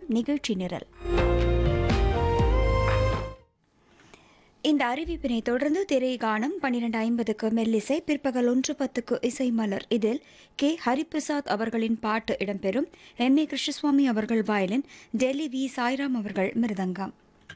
நிகழ்ச்சி நிரல் இந்த அறிவிப்பினை தொடர்ந்து திரை காணும் பன்னிரண்டு ஐம்பதுக்கு மெல்லிசை பிற்பகல் ஒன்று பத்துக்கு இசை மலர் இதில் கே ஹரிபிரசாத் அவர்களின் பாட்டு இடம்பெறும் எம் ஏ கிருஷ்ணசுவாமி அவர்கள் வயலின் டெல்லி வி சாய்ராம் அவர்கள் மிருதங்கம்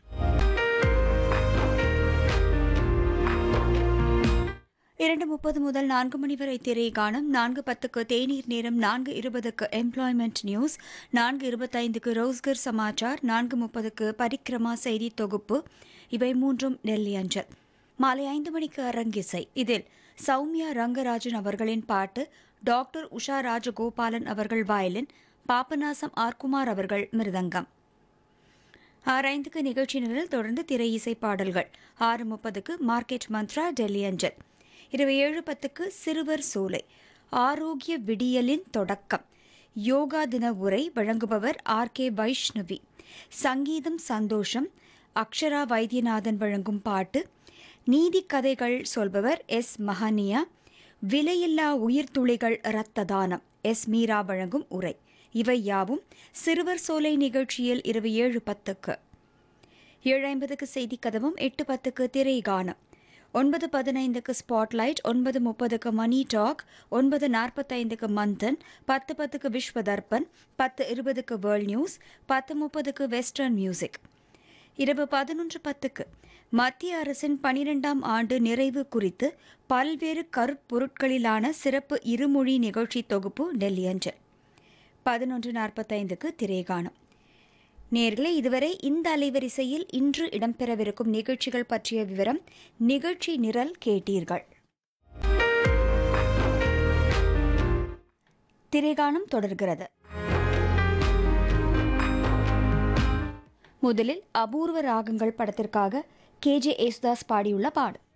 இரண்டு முப்பது முதல் நான்கு மணி வரை திரை காணும் நான்கு பத்துக்கு தேநீர் நேரம் நான்கு இருபதுக்கு எம்ப்ளாய்மெண்ட் நியூஸ் நான்கு இருபத்தைந்துக்கு ரோஸ்கர் சமாச்சார் நான்கு முப்பதுக்கு பரிக்கிரமா செய்தி தொகுப்பு இவை மூன்றும் டெல்லி அஞ்சல் மாலை ஐந்து மணிக்கு அரங்கிசை இதில் சௌமியா ரங்கராஜன் அவர்களின் பாட்டு டாக்டர் உஷா ராஜகோபாலன் அவர்கள் வயலின் பாபநாசம் ஆர்குமார் அவர்கள் மிருதங்கம் ஆறு ஐந்துக்கு நிகழ்ச்சி நிரல் தொடர்ந்து திரை இசை பாடல்கள் ஆறு முப்பதுக்கு மார்க்கெட் மந்த்ரா டெல்லி அஞ்சல் இருபது ஏழு பத்துக்கு சிறுவர் சோலை ஆரோக்கிய விடியலின் தொடக்கம் யோகா தின உரை வழங்குபவர் ஆர் கே வைஷ்ணவி சங்கீதம் சந்தோஷம் அக்ஷரா வைத்தியநாதன் வழங்கும் பாட்டு நீதி கதைகள் சொல்பவர் எஸ் மஹானியா விலையில்லா உயிர்த்துளிகள் இரத்த தானம் எஸ் மீரா வழங்கும் உரை இவை யாவும் சிறுவர் சோலை நிகழ்ச்சியில் இருபது ஏழு பத்துக்கு ஏழு ஐம்பதுக்கு செய்தி கதவும் எட்டு பத்துக்கு திரை கானம் ஒன்பது பதினைந்துக்கு ஸ்பாட்லைட் ஒன்பது முப்பதுக்கு மணி டாக் ஒன்பது நாற்பத்தைந்துக்கு மந்தன் பத்து பத்துக்கு விஸ்வ தர்பன் பத்து இருபதுக்கு வேர்ல்ட் நியூஸ் பத்து முப்பதுக்கு வெஸ்டர்ன் மியூசிக் இரவு பதினொன்று பத்துக்கு மத்திய அரசின் பனிரெண்டாம் ஆண்டு நிறைவு குறித்து பல்வேறு கருப்பொருட்களிலான சிறப்பு இருமொழி நிகழ்ச்சி தொகுப்பு டெல்லி அஞ்சல் பதினொன்று நாற்பத்தைந்துக்கு திரைகானம் நேர்களே இதுவரை இந்த அலைவரிசையில் இன்று இடம்பெறவிருக்கும் நிகழ்ச்சிகள் பற்றிய விவரம் நிகழ்ச்சி நிரல் கேட்டீர்கள் திரைகானம் தொடர்கிறது முதலில் அபூர்வ ராகங்கள் படத்திற்காக கே ஜே யேசுதாஸ் பாடியுள்ள பாடு